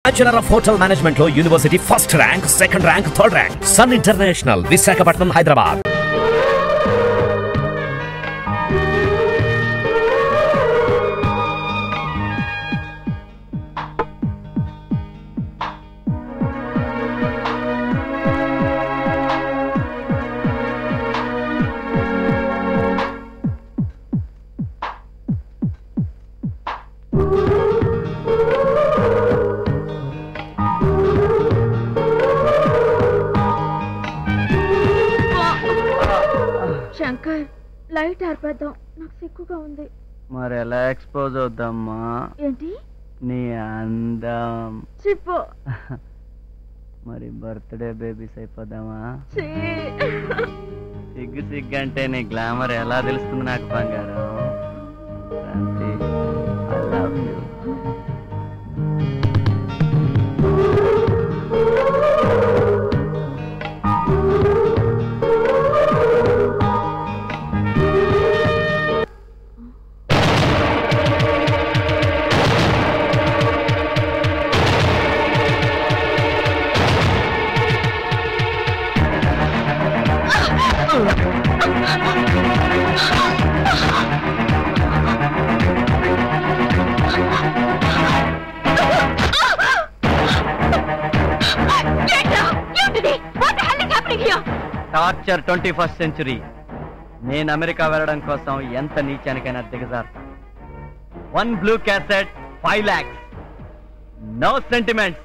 Bachelor of hotel management లో university first rank second rank third rank sun international Visakhapatnam Hyderabad Shankar light ఆర్పేద్దాం నాకు సిక్కుగా ఉంది మరి ఎలా ఎక్స్పోజ్ అవుద్దమ్మా ఏంటి నీ అందం చెప్పు మరి బర్త్డే బేబీస్ అయిపోదామా ఛీ. సిగ్గు సిగ్గు అంటే నీ గ్లామర్ ఎలా తెలుస్తుంది నాకు బంగారం Shanti I love you torture twenty first century నేను అమెరికా వెళ్ళడం కోసం ఎంత నీచానికైనా దిగజారుతా one blue cassette five lakhs no sentiments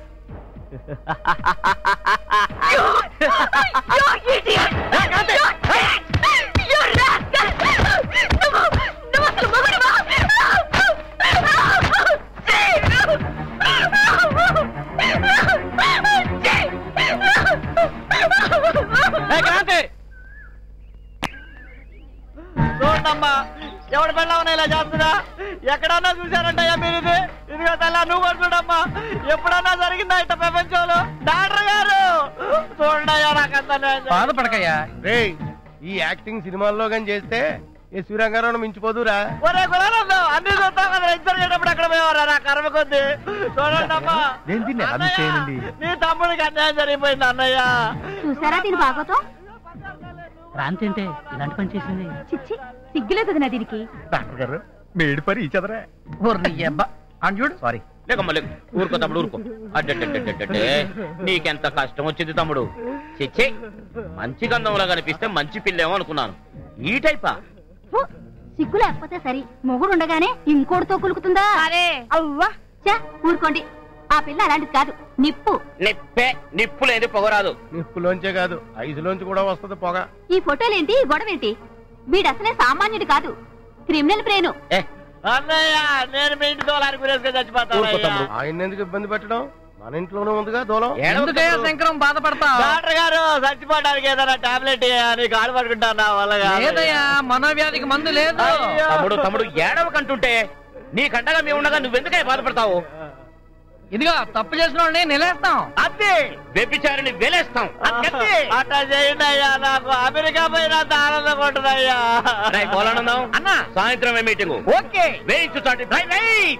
చూడమ్మా ఎవడు పెళ్ళవన ఇలా చేస్తున్నా ఎక్కడన్నా చూశారంటయ్యా మీరు ఇది ఇదిగో తల్లా నువ్వు కూడా చూడమ్మా ఎప్పుడన్నా జరిగిందా ఇట్ట ప్రపంచంలో డాక్టర్ గారు చూడయ్యా నాకంత బాధపడకయ్యా రే ఈ యాక్టింగ్ సినిమాల్లో కానీ చేస్తే ఈ సూర్యంగారావు మించిపోదురా ఒరే కులానందం అన్ని చూస్తాం కదా ఇద్దరు చేటప్పుడు ఎక్కడ పోయేవారా నా కర్మ కొద్ది చూడండి అమ్మా నేను దీన్ని ఎలా మిస్ చేయనండి? నీ తమ్ముడికి అన్యాయం జరిగిపోయింది అన్నయ్య చూసారా దీని బాగోతో క్రాంతి అంటే ఇలాంటి పని చేసింది చిచ్చి సిగ్గులేదు కదా దీనికి డాక్టర్ గారు మేడి పరి ఈ చదరా చూడు సారీ లేకమ్మ లేకు ఊరుకో తమ్ముడు ఊరుకో అడ్డడ్డడ్డడ్డే నీకెంత కష్టం వచ్చింది తమ్ముడు చిచ్చే మంచి గంధంలా కనిపిస్తే మంచి పిల్లేమో అనుకున్నాను ఈ టైపా ఫు, సిగ్గు లేకపోతే సరి మొగుడు ఉండగానే ఇంకోటితో కులుకుతుందా అరే అవ్వా చా ఊరుకోండి ఆ పిల్ల అలాంటిది కాదు నిప్పు నిప్పే నిప్పు లేని పొగరాదు నిప్పులోంచే కాదు ఐదులోంచి కూడా వస్తుంది పొగ ఈ ఫోటోలేంటి ఈ గొడవేంటి వీడు అసలే సామాన్యుడు కాదు క్రిమినల్ బ్రెయిన్ ఏ అన్నయ్య నేను మీ ఇంటి దోలానికి గురేసుకొని చచ్చిపోతాను ఊరుకో తమ్ముడు. ఆయన ఎందుకు ఇబ్బంది పెట్టడం మన ఇంట్లోనే ఉందిగా దూలం ఏడవకు ఎందుకయ్యా తమ్ముడు. శంకరం బాధపడతా డాక్టర్ గారు చచ్చిపోవడానికి ఏదైనా టాబ్లెట్ అని కాడు పట్టుకుంటాను నా వల్ల కాదు. లేదయ్యా మనోవ్యాధికి మందు లేదు అయ్యో. తమ్ముడు తమ్ముడు ఏడవకంటుంటే నీకండగా మేము ఉండగా నువ్వెందుకై బాధపడతావు ఇదిగో తప్పు చేసిన వాడిని నిలేస్తాం అద్దె వ్యభిచారిని వేలేస్తాం అక్కడే. అట్లా చేయండి అయ్యా నాకు అమెరికా పోయినంత ఆనందంగా ఉంటుందయ్యా రేయ్, పోలానందం అన్నా. సాయంత్రం మీటింగ్ ఓకే వేయించు చాటి డ్రైవ్ వేయ్.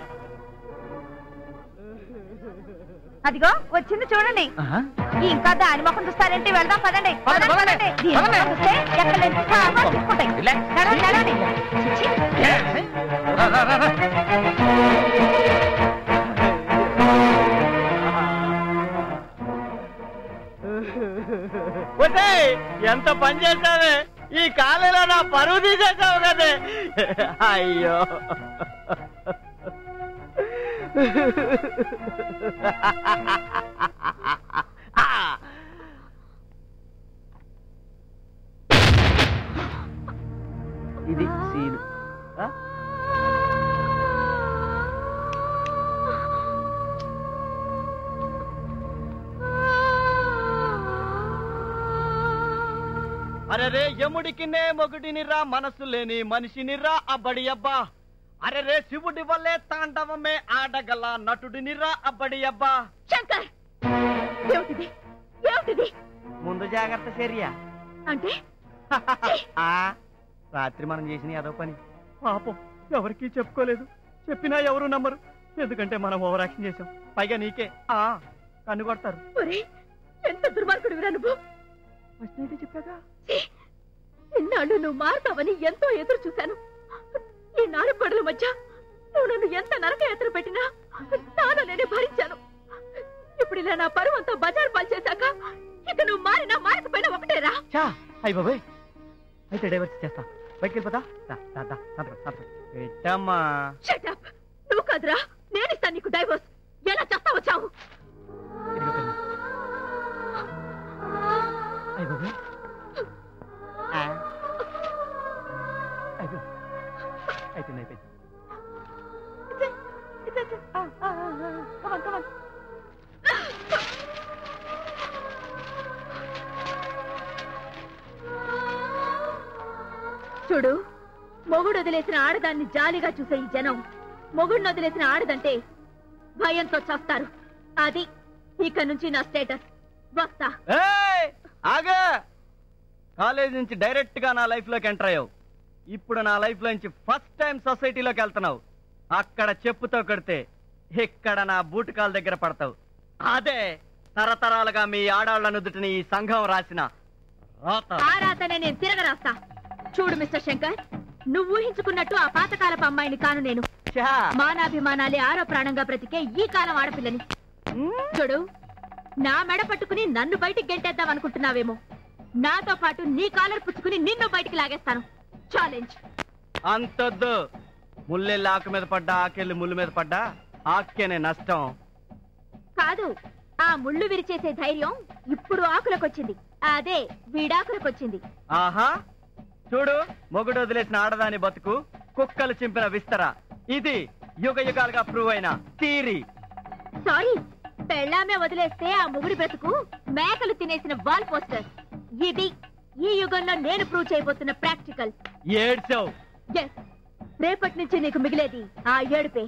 అదిగో వచ్చింది చూడండి ఇంకా దాని ముఖం చూస్తారేంటి వెళ్దాం పదండి పదండి, పదండి, పదండి. పదండి. దీని ముఖం చూస్తే ఎక్కడ లేని సామాన్లు చిక్కుకుంటాయి. రిలాక్స్. నడవండి, నడవండి. చిచ్చి. రా, రా, రా, రా. ఒసే ఎంత పని చేశావే ఈ కాలేలో నా పరువు తీసేసావు కదే అయ్యో ఇది సీన్ అరే రే యముడికినే మొగుడినిరా మనసు లేని మనిషినిరా అబ్బడి అబ్బా అరే రే శివుడి వల్లే తాండవమే ఆడగల నటుడినిరా అబ్బడి అబ్బా శంకర్ ఏమిటిది ఏమిటిది ముందు జాగ్రత్త చర్య అంటే ఆ రాత్రి మనం చేసిన ఏదో పని పాపం ఎవరికీ చెప్పుకోలేదు చెప్పినా ఎవరు నమ్మరు ఎందుకంటే మనం ఓవర్ యాక్షన్ చేసాం పైగా నీకే ఆ కన్ను కొడతారు ఎంత దుర్మార్గుడు నువ్వు ఫస్ట్ నైటే చెప్పాగా ఇన్నాళ్ళు నువ్వు మారుతావని ఎంతో ఎదురు చూశాను ఈ నాలుగు గొడవల మధ్య నువ్వు నన్ను ఎంత నరక ఎదురు పెట్టినా తాను నేనే భరించాను ఇప్పుడు ఇలా నా పరువు అంతా బజార్ పాలు చేశాక ఇక నువ్వు మారినా మారకపోయినా ఒకటేరా చా అయ్యి బాబాయ్ అయితే డైవర్స్ చేస్తా బయటికి వెళ్ళిపోతా దా, దా, దా, సంతకం, సంతకం. పెట్టమ్మా Shut up! నువ్వు కాదురా నేను ఇస్తాను నీకు డైవోర్స్ ఎలా చేస్తా వచ్చావు ఇదిగో పెన్ను. అయ్యి బాబాయ్ ఆ. అయిపో. అయిపోయింది అయిపోయింది చూడు మొగుడు వదిలేసిన ఆడదాన్ని జాలిగా చూసే ఈ జనం మొగుడిని వదిలేసిన ఆడదంటే భయంతో చేస్తారు అది ఇక నుంచి నా స్టేటస్ వస్తా ఏయ్! ఆగు కాలేజ్ నుంచి డైరెక్ట్ గా నా లైఫ్ లోకి ఎంటర్ అయ్యావు ఇప్పుడు నా లైఫ్ లో నుంచి ఫస్ట్ టైం సొసైటీలోకి వెళ్తున్నావు అక్కడ చెప్పుతో కొడితే ఇక్కడ నా బూట్ కాల్ దగ్గర పడతావు అదే తరతరాలుగా మీ ఆడాళ్ల నుదుటిని ఈ సంఘం రాసిన రాత ఆ రాతనే నేను తిరగరాస్తా చూడు మిస్టర్ శంకర్ నువ్వు ఊహించుకున్నట్టు ఆ పాతకాలపు అమ్మాయిని కాను నేను ఛా! మానాభిమానాలే ఆరో ప్రాణంగా బ్రతికే ఈ కాలం ఆడపిల్లని చూడు నా మెడ పట్టుకుని నన్ను బయటికి గెంటేద్దాం అనుకుంటున్నావేమో నాతో పాటు నీ కాలర్ పుచ్చుకుని నిన్ను బయటికి లాగేస్తాను ఛాలెంజ్ అంతొద్దు ముల్లెళ్ళి ఆకు మీద పడ్డా ఆకెళ్ళి ముళ్ళు మీద పడ్డా ఆక్కేనే నష్టం కాదు ఆ ముళ్ళు విరిచేసే ధైర్యం ఇప్పుడు ఆకులకొచ్చింది అదే వీడాకులకొచ్చింది ఆహా చూడు మొగుడు వదిలేసిన ఆడదాని బతుకు కుక్కలు చింపిన విస్తర ఇది యుగ యుగాలుగా ప్రూవ్ అయిన థీరీ సారీ పెళ్ళామే వదిలేస్తే ఆ ముగుడి బ్రతుకు మేకలు తినేసిన వాల్ పోస్టర్ ఇది ఈ యుగంలో నేను ప్రూవ్ చేయబోతున్న ప్రాక్టికల్ ఏడ్చావు ఎస్ రేపటి నుంచి నీకు మిగిలేది ఆ ఏడుపే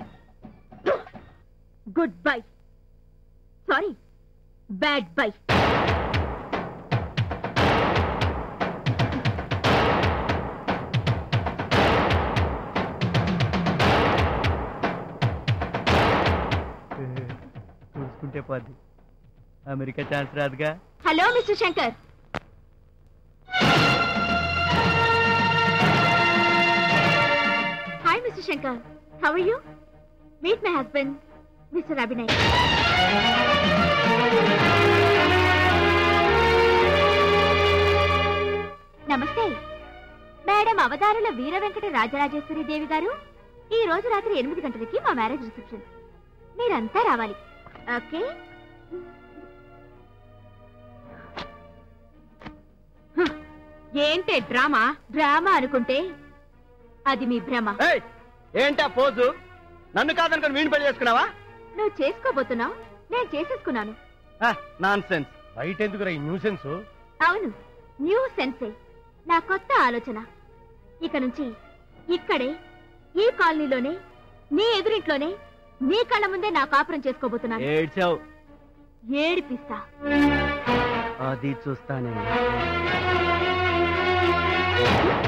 good bye sorry bad bye చూసుకుంటే పోద్ది అమెరికా ఛాన్స్ రాదుగా hello mister Shankar hi mister Shankar how are you meet my husband mister Abhinay నమస్తే మేడం అవతారుల వీర వెంకట రాజరాజేశ్వరి దేవి గారు ఈ రోజు రాత్రి ఎనిమిది గంటలకి మా మ్యారేజ్ రిసెప్షన్ మీరంతా రావాలి ఓకే ఏంటే డ్రామా డ్రామా అనుకుంటే అది మీ భ్రమ ఏయ్ ఏంటా పోజు నన్ను కాదనుకొని వీణి పెళ్లి చేసుకున్నావా నువ్వు చేసుకోబోతున్నావు నేను చేసేసుకున్నాను నాన్ సెన్స్ బయట ఎందుకురా ఈ న్యూసెన్స్ అవును న్యూ సెన్సే నా కొత్త ఆలోచన ఇక నుంచి ఇక్కడే ఈ కాలనీలోనే నీ ఎదురింట్లోనే నీ కళ్ళ ముందే నా కాపురం చేసుకోబోతున్నాను ఏడ్చావు ఏడిపిస్తా అది చూస్తానే